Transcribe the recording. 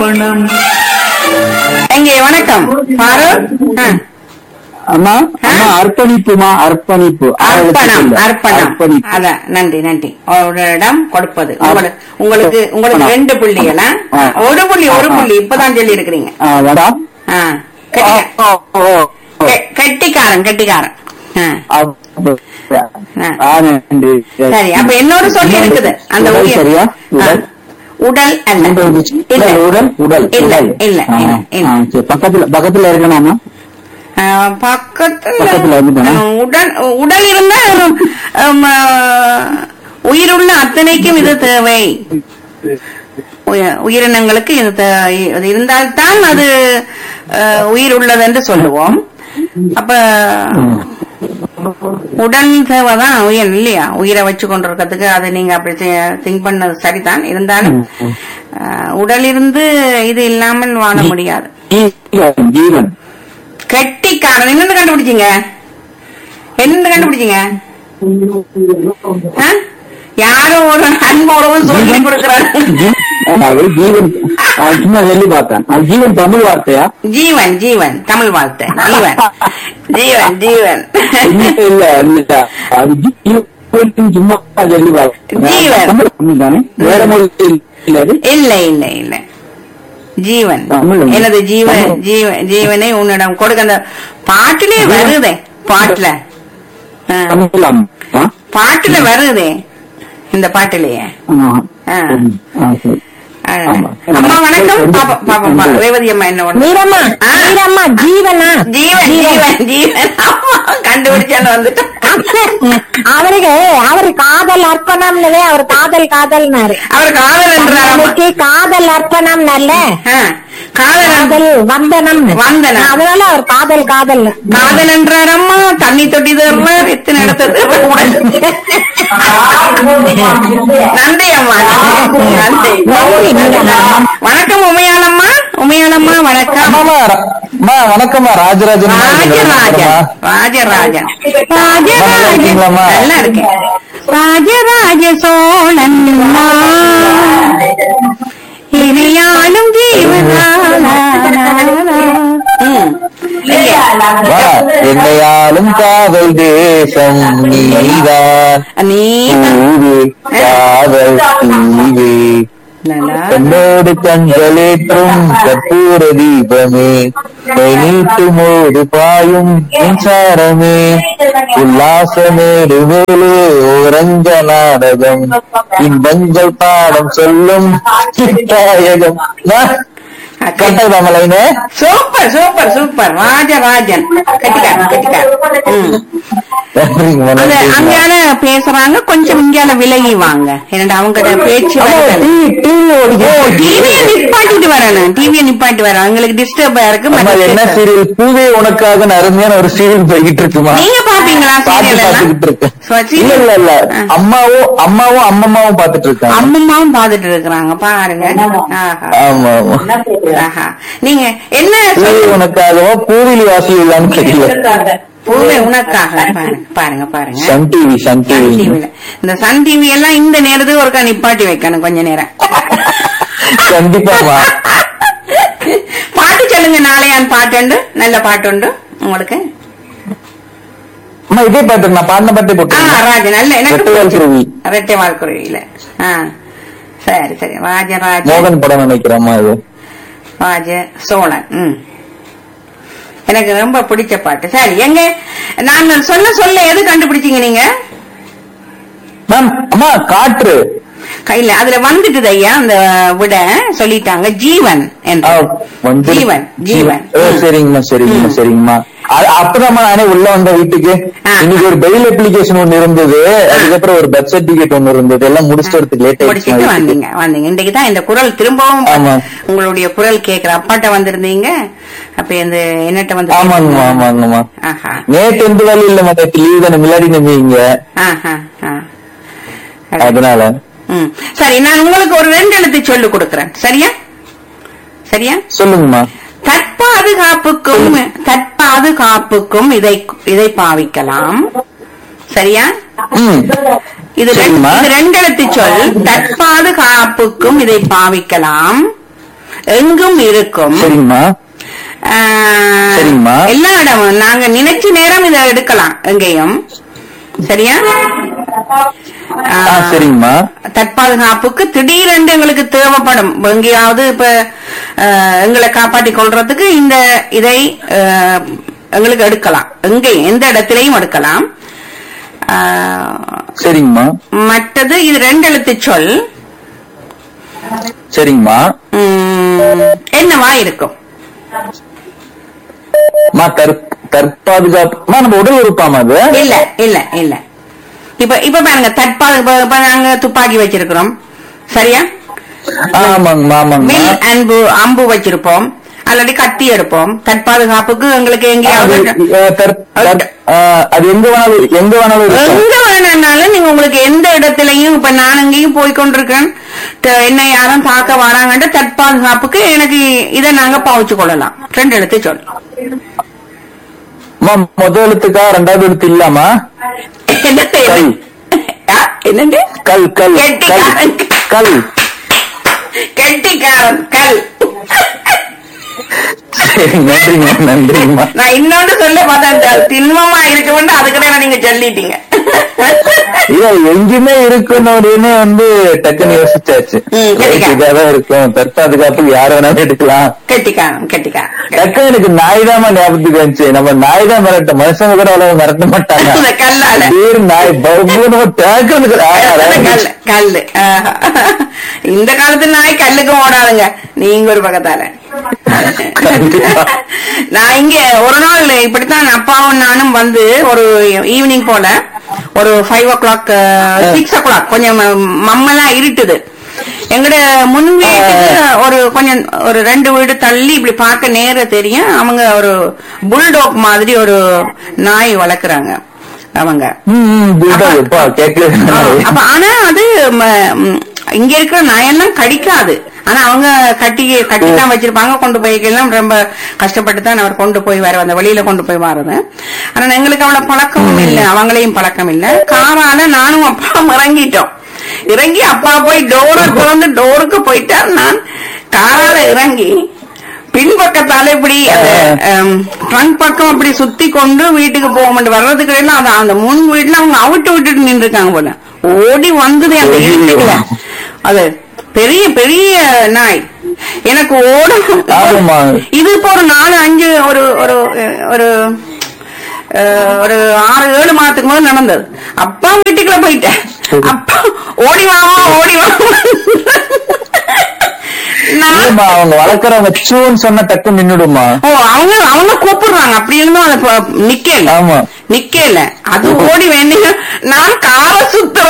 அர்ப்பணம் எங்கே வணக்கம் ஃபாரூக் ஆ. அம்மா அம்மா அர்ப்பணிப்புமா அர்ப்பணிப்பு அர்ப்பணம் அர்ப்பணம் அர்ப்பணிப்பு அதான் நன்றி நன்றி ஒரு இடம் கொடுப்பது உங்களுக்கு உங்களுக்கு உங்களுக்கு அர்ப்பணம். ரெண்டு புள்ளிகளா ஆ. ஒரு புள்ளி ஒரு ஆ. புள்ளி இப்பதான் சொல்லி இருக்கிறீங்க ஆ, வேடா ஆ. ஓ, கெட்டிக்கா- ஓ, ஓ, ஓ. கெ- கெட்டிக்காரன் கெட்டிக்காரன் ஆ. அப்ப- ஆ. ஆ, நன்றி. சரி அப்ப என்னோட சொல்லி இருக்குது அந்த உடல் உயிர். சரியா ஆ. உடல் உடல் அல்ல உடல் இல்ல உடல் உடல் இல்ல உடல். இல்ல ஆ, இல்ல இல்ல ஆ, சரி. பக்கத்துல பக்கத்துல இருக்கணுமா ஆ, பக்கத்துல பக்கத்துல வந்துட்டானா? ஆ, உடல் உடல் இருந்தா ஆம், ஆ, உயிருள்ள அத்தனைக்கும் இது தேவை உய- உயிரினங்களுக்கு இது தே- இது இருந்தால்தான் அது ஆ, உயிர் உள்ளது என்று சொல்லுவோம் அப்ப உடல் தேவைதான் உயிர் இல்லையா உயிரை வச்சு கொண்டிருக்கிறதுக்கு அது நீங்க அப்படி திங்க் பண்ணது சரிதான் இருந்தாலும் ஆ, உடல் இருந்து இது இல்லாமல் வாழ முடியாது ஜீவன், ஜீவன் கெட்டிக்காரன் என்னன்னு கண்டுபிடிச்சீங்க என்னன்னு கண்டுபிடிச்சீங்க ஆ? யாரோ ஒரு அன்போடவு சொல்லி கொடுக்கிறாரு அது ஜீவன் ஆ, சும்மா சொல்லி பார்த்தேன் அது ஜீவன் தமிழ் வார்த்தையா ஜீவன் ஜீவன் தமிழ் வார்த்தை ஜீவன் ஜீவன் ஜீவன் இல்ல இல்ல இல்ல அது ஜீவன் சும்மா சொல்லி பார்த்தேன் ஜீவன். தமிழ் தமிழ் தானே வேற மொழி இல்ல அது இல்ல இல்ல இல்ல ஜீவன் தமிழ். எனது ஜீவன் தமிழ். ஜீவன் ஜீவனை உன்னிடம் கொடுக்க அந்த பாட்டிலே வருதே பாட்டுல ஆ, தமிழ் அம்மா பாட்டுல வருதே இந்த பாட்டிலேயே ஆமா. ஆ. ஆ, சரி. ஆ. ஆமா. அம்மா வணக்கம் பாப்பா பாப்பா பா- ரேவதி அம்மா என்ன ஒண்ணு மீரம்மா ஆ. மீரம்மா ஜீவனா ஜீவன் ஜீவன் ஜீவன் அம்மா கண்டுபிடிச்சான்னு வந்துட்டு அவருக்கு அவரு காதல் அர்ப்பணம்னவே அவர் காதல் காதல்னாரு அவர் காதல் என்றார் அவனுக்கு காதல் அர்ப்பணம் நல்ல காதல் காதல் வந்தனம் வந்தனம். அதனால அவர் காதல் காதல் காதல் என்றார் அம்மா தண்ணி தொட்டி தர்றார் எத்தனை இடத்துல நன்றி அம்மா நன்றி வணக்கம் உமையாளம்மா உமையாளம்மா வணக்கம் அம்மாமா, அம்மா, வணக்கம்மா ராஜராஜன் ராஜராஜன் ராஜராஜன் ராஜராஜன் இருக்கீங்களாம்மா? நல்லா இருக்கேன் ராஜராஜ சோழன் நான். இனியாலும் ஜீவனானா என்னையாலும் காதல் தேசம் நீதான் நீ பூவே காதல் தீவே நல்லா கண்ணோடு கண்களேற்றும் கற்பூர தீபமே கை நீட்டும் ஒரு பாயும் மின்சாரமே உல்லாசமேடு மேலே ஓரங்க நாடகம் இன்பங்கள் பாடம் சொல்லும் சித்தாயகம் கட்டதாமலைனே சூப்பர் சூப்பர் சூப்பர் ராஜராஜன் கட்டிக்கார் கட்டிக்கார் ம். அது அங்கால பேசுறாங்க கொஞ்சம் இங்கால விலகி வாங்க என்னடா அவங்க பேச்சு டிவியை நிப்பாட்டிட்டு வரணும் டிவியை நிப்பாட்டி வரணும் அவங்களுக்கு டிஸ்டர்பா இருக்கு மற்ற என்ன பேச- சீரியல் பூவே உனக்காக அருமையான ஒரு சீரியல் போய்கிட்டு இருக்குமா நீங்க பாப்பீங்களா பாத்து சீரியல் பாத்துக்கிட்டு இருக்கேன் எல்லாம் இல்ல இல்ல இல்ல ஆ. அம்மாவும் அம்மாவும் அம்மம்மாவும் பாத்துட்டு இருக்காங்க அம்மம்மாவும் பாத்துட்டு இருக்கிறாங்க பாருங்க ஆஹா. ஆமா ஆமா ஆஹா. நீங்க என்ன பூவே உனக்காகவோ பூவிலி வாசியில்லான்னு தெரியல பூவே உனக்காக பாருங்க பாருங்க பாருங்க Sun TV Sun Sun TV டிவில இந்த சன் டிவி எல்லாம் இந்த நேரத்துக்கு ஒருக்கா நிப்பாட்டி வைக்கணும் கொஞ்ச நேரம் கண்டிப்பாமா பாட்டு சொல்லுங்க நாளையான் பாட்டுண்டு நல்ல பாட்டுண்டு உங்களுக்கு அம்மா இதே பாட்டு நான் பாடின பாட்டே ஆ போட்டு ராஜ நல்ல எனக்கு ரெட்டைவால் பிடிச்சது. குருவி. ரெட்டை வாழ்க்குருவியில ஆ சரி சரி ராஜராஜ மோகன் படம் நினைக்கிறேம்மா இது ராஜ சோழன் ம் எனக்கு ரொம்ப பிடிச்ச பாட்டு சரி எங்க நான் சொல்ல சொல்ல எது கண்டுபிடிச்சீங்க நீங்க மேம் அம்மா காற்று கையில அதுல வந்துட்டுது ஐயா அந்த விட சொல்லிட்டாங்க ஜீவன் ஆ, என்று வந்து- ஜீவன் ஜீவன் ஓ, ம். சரிங்கம்மா சரிங்கம்மா ம். சரிங்கம்மா அது அப்பதாம்மா நானே உள்ள வந்த வீட்டுக்கு ஆ. இன்னைக்கு ஒரு பெயில் அப்ளிகேஷன் ஒண்ணு இருந்தது அதுக்கப்புறம் ஒரு பர்த் சர்டிபிகேட் ஒண்ணு இருந்தது எல்லாம் முடிச்சுட்டு வரதுக்கு லேட் முடிச்சிட்டு ஆயிடுச்சு வந்தீங்க வந்தீங்க இன்னைக்கு தான் இந்த குரல் திரும்பவும் ஆமா. உங்களுடைய குரல் கேக்குற அப்பாட்ட வந்திருந்தீங்க அப்ப இந்த என்னட்ட வந்து ஆமாங்கம்மா ஆமாங்கம்மா ஆஹா நேத்து எந்த வேலையும் இல்ல நேற்று லீவ் தானே மில்லாடி நம்பிங்க ஆஹா ஆ. அதனால ம். சரி நான் உங்களுக்கு ஒரு ரெண்டு எழுத்து சொல்லு கொடுக்கறேன் சரியா சரியா சொல்லுங்கம்மா தற்பாதுகாப்புக்கும் தற்பாதுகாப்புக்கும் இதை இதை பாவிக்கலாம் சரியா ம் இது ரெண்டு- சரிம்மா. இது ரெண்டு எழுத்து சொல் தற்பாதுகாப்புக்கும் இதை பாவிக்கலாம் எங்கும் இருக்கும் சரிங்கம்மா ஆஹ், சரிங்கம்மா. எல்லா இடமும் நாங்க நினைச்ச நேரம் இதை எடுக்கலாம் எங்கேயும் சரியா ஆ ஆஹ், சரிங்கம்மா தற்பாதுகாப்புக்கு திடீரென்று எங்களுக்கு தேவைப்படும் எங்கேயாவது இப்ப அஹ், எங்களை காப்பாற்றிக் கொள்றதுக்கு இந்த இதை அஹ், எங்களுக்கு எடுக்கலாம் எங்கே எந்த இடத்திலையும் எடுக்கலாம் அஹ், சரிங்கம்மா மற்றது இது ரெண்டு எழுத்து சொல் சரிங்கம்மா உம், என்னவா இருக்கும் அம்மா தற் தற்பாதுகாப்புமா நம்ம உடல் உறுப்பாமா அது இல்ல இல்ல இல்ல இப்ப இப்ப பாருங்க தற்பாது இப்ப- இப்ப நாங்க துப்பாக்கி வச்சிருக்கிறோம் சரியா ஆமாங்கம்மா ஆமாங்கம்மா வில் அன்பு அம்பு வச்சிருப்போம் அல்லது கத்தி எடுப்போம் தற்பாதுகாப்புக்கு எங்களுக்கு அது, எங்கேயாவது அஹ், தற்- தற்- அஹ், அது எங்க வேணாலும் எங்க வேணாலும் இருக்கும் எங்க வேணும்னாலும் நீங்க உங்களுக்கு எந்த இடத்துலயும் இப்ப நான் எங்கேயும் போய் கொண்டிருக்கேன் த- என்ன யாரும் தாக்க வராங்கன்ற தற்பாதுகாப்புக்கு எனக்கு இதை நாங்க பாவிச்சு கொள்ளலாம் ரெண்டு எடுத்து சொல் அம்மா முதல் எழுத்துக்கா ரெண்டாவது எழுத்து இல்லாமா என்ன கல். ஆ, என்னண்டு கல் கல் கல் கெட்டிக்காரன். கல் கெட்டிக்காரன் கல் சரி நன்றிங்கம்மா நன்றிங்கம்மா நான் இன்னொன்று சொல்ல பார்த்தேன் இந்த திண்மமா இருக்க வேண்டும் அதுக்கிட்ட நீங்க சொல்லிட்டீங்க இல்ல எங்கேயுமே இருக்குன்னு வந்து டக்குன்னு யோசிச்சாச்சு ம், கண்டிப்பா. இதாதான் இருக்கும் தற்பாதுகாப்புக்கு யார வேணாலும் எடுக்கலாம் கெட்டிக்காரன் கெட்டிக்காரன் டக்குன்னு எனக்கு நாய் தான் ஞாபகத்துக்கு வந்துச்சு நம்ம நாய் தான் மிரட்ட மனுஷங்க கூட அவ்வளவு மிரட்ட மாட்டாங்க அந்த கல்லால. திடீர்னு நாய் பகுன்னு டக்குன்னு கல் கல்லு ஆஹா. இந்த காலத்து நாய் கல்லுக்கு ஓடாதுங்க நீங்க ஒரு பக்கத்தால கண்டிப்பா. நான் இங்க ஒரு நாள் இப்படித்தான் அப்பாவும் நானும் வந்து ஒரு ஈவினிங் போல ஒரு five o'clock six o'clock கொஞ்சம் மம்மெல்லாம் இருட்டுது எங்கட முன் வீட்டுக்கு ஒரு கொஞ்சம் ஒரு ரெண்டு வீடு தள்ளி இப்படி பார்க்க நேர தெரியும் அவங்க ஒரு புல்டாக் மாதிரி ஒரு நாய் வளர்க்குறாங்க அவங்க கேட்கல ஆ, அப்ப ஆனா அது ம, ம், இங்க இருக்கிற நாயெல்லாம் கடிக்காது ஆனா அவங்க கட்டி கட்டி தான் வச்சிருப்பாங்க கொண்டு போய்க்கெல்லாம் ரொம்ப கஷ்டப்பட்டு தான் அவர் கொண்டு போய் வர அந்த வெளியில கொண்டு போய் வர்றது ஆனா எங்களுக்கு அவ்வளவு பழக்கமும் இல்ல அவங்களையும் பழக்கம் இல்ல காரால நானும் அப்பாவும் இறங்கிட்டோம் இறங்கி அப்பா போய் டோரை திறந்து டோருக்கு போயிட்டா நான் காரால இறங்கி பின்பக்கத்தால இப்படி ட்ரங்க் பக்கம் அப்படி சுத்தி கொண்டு வீட்டுக்கு போக மாட்டேன் வர்றதுக்கு எல்லாம் அது அந்த முன் வீட்டுல அவங்க அவிட்டு விட்டுட்டு நின்று இருக்காங்க போல ஓடி வந்தது அந்த ஐயோ. வீட்டுக்குள்ள அது பெரிய பெரிய நாய் எனக்கு ஓட ஆமாம்மா. இது இப்போ ஒரு நாலு அஞ்சு ஒரு ஒரு ஒரு அஹ், ஒரு ஆறு ஏழு மாதத்துக்கு முதல் நடந்தது அப்பா வீட்டுக்குள்ள போயிட்டேன் சரி. அப்பா ஓடி வாமா ஓடி வா நான் இல்லம்மா அவங்க வளர்க்கறவங்க சூன்னு சொன்னா டக்கு நின்னுடுமா ஓ அவங்க அவங்க கூப்பிடுறாங்க அப்படி இருந்தும் அது ப- நிக்கல ஆமா நிக்கல அது ஓடி வேண்டிய நான் காரை சுத்த